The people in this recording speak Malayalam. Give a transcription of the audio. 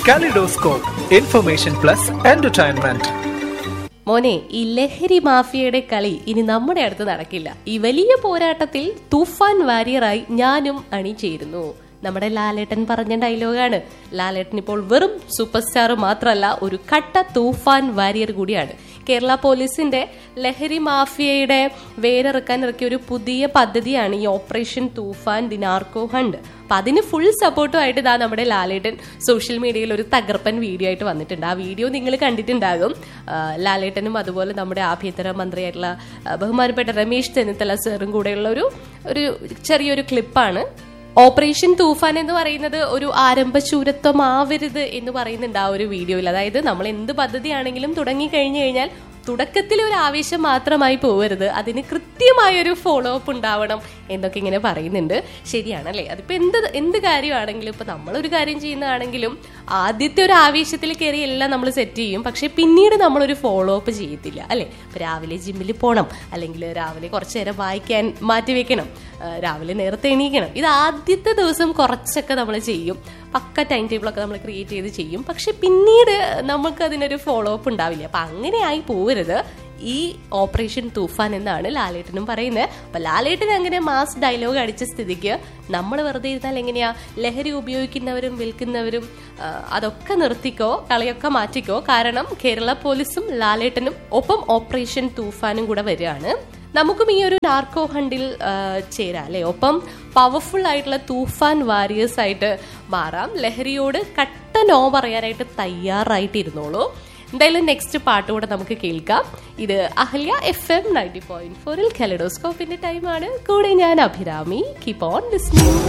Kaleidoscope, information plus entertainment. മോനെ ഈ ലഹരി മാഫിയയുടെ കളി ഇനി നമ്മുടെ അടുത്ത് നടക്കില്ല ഈ വലിയ പോരാട്ടത്തിൽ തൂഫാൻ വാരിയറായി ഞാനും അണിചേരുന്നു നമ്മുടെ ലാലേട്ടൻ പറഞ്ഞ ഡയലോഗാണ് ലാലേട്ടൻ ഇപ്പോൾ വെറും സൂപ്പർ സ്റ്റാർ മാത്രമല്ല ഒരു കട്ട തൂഫാൻ വാരിയർ കൂടിയാണ് കേരള പോലീസിന്റെ ലഹരി മാഫിയയുടെ വേരിറക്കാൻ ഇറക്കിയ ഒരു പുതിയ പദ്ധതിയാണ് ഈ operation Toofan the narco hunt അപ്പൊ അതിന് ഫുൾ സപ്പോർട്ടുമായിട്ട് ഇതാ നമ്മുടെ ലാലേട്ടൻ സോഷ്യൽ മീഡിയയിൽ ഒരു തകർപ്പൻ വീഡിയോ ആയിട്ട് വന്നിട്ടുണ്ട് ആ വീഡിയോ നിങ്ങൾ കണ്ടിട്ടുണ്ടാകും ആ, ലാലേട്ടനും അതുപോലെ നമ്മുടെ ആഭ്യന്തര മന്ത്രിയായിട്ടുള്ള ആ, ബഹുമാനപ്പെട്ട രമേശ് ചെന്നിത്തല സാറും കൂടെയുള്ള ഒരു ഒരു ചെറിയൊരു ക്ലിപ്പാണ് ഓപ്പറേഷൻ തൂഫാൻ എന്ന് പറയുന്നത് ഒരു ആരംഭശൂരത്വമാവരുത് എന്ന് പറയുന്നുണ്ട് ആ ഒരു വീഡിയോയിൽ അതായത് നമ്മൾ എന്ത് പദ്ധതിയാണെങ്കിലും തുടങ്ങി കഴിഞ്ഞു കഴിഞ്ഞാൽ തുടക്കത്തിൽ ഒരു ആവേശം മാത്രമായി പോകരുത് അതിന് കൃത്യമായൊരു ഫോളോ അപ്പ് ഉണ്ടാവണം എന്നൊക്കെ ഇങ്ങനെ പറയുന്നുണ്ട് ശരിയാണല്ലേ അതിപ്പോ എന്ത് എന്ത് കാര്യമാണെങ്കിലും ഇപ്പൊ നമ്മളൊരു കാര്യം ചെയ്യുന്നതാണെങ്കിലും ആദ്യത്തെ ഒരു ആവേശത്തിൽ കയറി എല്ലാം നമ്മൾ സെറ്റ് ചെയ്യും പക്ഷെ പിന്നീട് നമ്മളൊരു ഫോളോ അപ്പ് ചെയ്യത്തില്ല അല്ലെ ഇപ്പൊ രാവിലെ ജിമ്മിൽ പോകണം അല്ലെങ്കിൽ രാവിലെ കുറച്ചു നേരം വായിക്കാൻ മാറ്റി വെക്കണം ആ, രാവിലെ നേരത്തെ എണീക്കണം ഇത് ആദ്യത്തെ ദിവസം കുറച്ചൊക്കെ നമ്മൾ ചെയ്യും പക്ക ടൈം ടേബിളൊക്കെ നമ്മൾ ക്രിയേറ്റ് ചെയ്ത് ചെയ്യും പക്ഷെ പിന്നീട് നമുക്ക് അതിനൊരു ഫോളോ അപ്പ് ഉണ്ടാവില്ല അപ്പൊ അങ്ങനെ ആയി പോകരുത് ഈ ഓപ്പറേഷൻ തൂഫാൻ എന്നാണ് ലാലേട്ടനും പറയുന്നത് അപ്പൊ ലാലേട്ടൻ അങ്ങനെ മാസ് ഡയലോഗ് അടിച്ച സ്ഥിതിക്ക് നമ്മൾ വെറുതെ ഇരുന്നാൽ എങ്ങനെയാ ലഹരി ഉപയോഗിക്കുന്നവരും വിൽക്കുന്നവരും ആ, അതൊക്കെ നിർത്തിക്കോ കളിയൊക്കെ മാറ്റിക്കോ കാരണം കേരള പോലീസും ലാലേട്ടനും ഒപ്പം ഓപ്പറേഷൻ തൂഫാനും കൂടെ വരികയാണ് നമുക്കും ഈ ഒരു നാർക്കോ ഹണ്ടിൽ ആ, ചേരാം അല്ലെ ഒപ്പം പവർഫുൾ ആയിട്ടുള്ള തൂഫാൻ വാരിയേഴ്സ് ആയിട്ട് മാറാം ലഹരിയോട് കട്ട നോ പറയാനായിട്ട് തയ്യാറായിട്ട് ഇരുന്നോളൂ എന്തായാലും നെക്സ്റ്റ് പാട്ട് കൂടെ നമുക്ക് കേൾക്കാം ഇത് Ahalya F M ninety point ഫോറിൽ കെലഡോസ്കോപ്പിന്റെ ടൈമാണ് കൂടെ ഞാൻ അഭിരാമി കീപ് ഓൺ ലിസ്ണിംഗ്